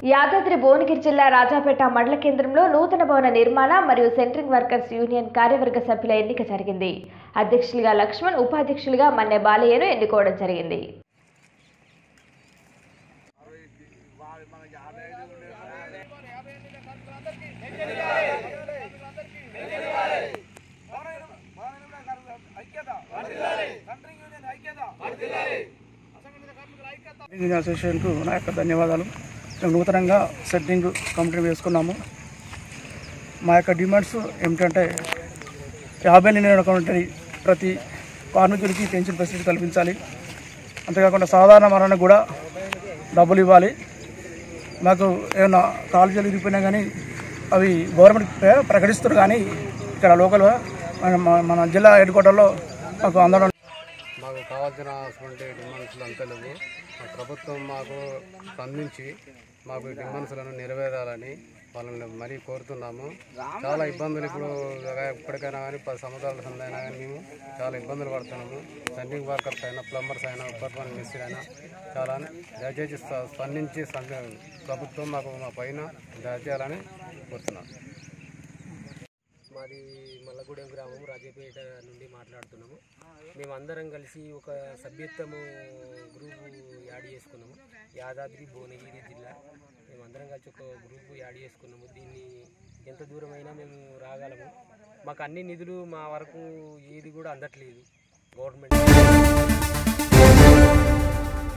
యాదాద్రి భువనగిరి జిల్లా రాజాపేట మండల కేంద్రంలో నూతన భవన నిర్మాణ మరియు సెంట్రింగ్ వర్కర్స్ యూనియన్ కార్యవర్గ సభ్యుల ఎన్నిక జరిగింది అధ్యక్షులుగా లక్ష్మణ్ ఉపాధ్యక్షులుగా మన్నె బాలయ్యను ఎన్నుకోవడం జరిగింది యూనియన్ అసోసియేషన్కు నా యొక్క ధన్యవాదాలు మేము నూతనంగా సెట్టింగ్ కమిటీ వేసుకున్నాము మా యొక్క డిమాండ్స్ ఏమిటంటే యాభై నిన్నటువంటి ప్రతి కార్మికుడికి పెన్షన్ ఫెసిలిటీ కల్పించాలి అంతేకాకుండా సాధారణ మరణకు కూడా డబ్బులు ఇవ్వాలి మాకు ఏమైనా కాలేజీలు ఇరిగిపోయినా కానీ అవి గవర్నమెంట్ ప్ర- ప్రకటిస్తారు కానీ ఇక్కడ లోకల్గా మన మన జిల్లా హెడ్ క్వార్టర్లో మాకు అందడం మాకు కావాల్సిన అటువంటి డిమాండ్స్లు అంతా లేవు మా ప్రభుత్వం మాకు స్పందించి మాకు ఈ డిమాండ్స్లను నెరవేరాలని వాళ్ళని మరీ కోరుతున్నాము చాలా ఇబ్బందులు ఇప్పుడు ఎప్పటికైనా కానీ పది సంవత్సరాల సందైనా కానీ మేము చాలా ఇబ్బందులు పడుతున్నాము సెంట్రింగ్ వర్కర్స్ అయినా ప్లంబర్స్ అయినా పర్ఫార్మెన్స్ మిస్త్రీ అయినా చాలా దయచేసి స్ప- స్పందించి సంద- ప్రభుత్వం మాకు మా పైన దయచేయాలని కోరుతున్నాను మాది మల్లగూడెం గ్రామం రాజపేట నుండి మాట్లాడుతున్నాము మేమందరం కలిసి ఒక సభ్యత్వము గ్రూపు యాడ్ చేసుకున్నాము యాదాద్రి భువనగిరి జిల్లా మేమందరం కలిసి ఒక గ్రూపు యాడ్ చేసుకున్నాము దీన్ని ఎంత దూరమైనా మేము రాగలము మాకు అన్ని నిధులు మా వరకు ఏది కూడా అందట్లేదు గవర్నమెంట్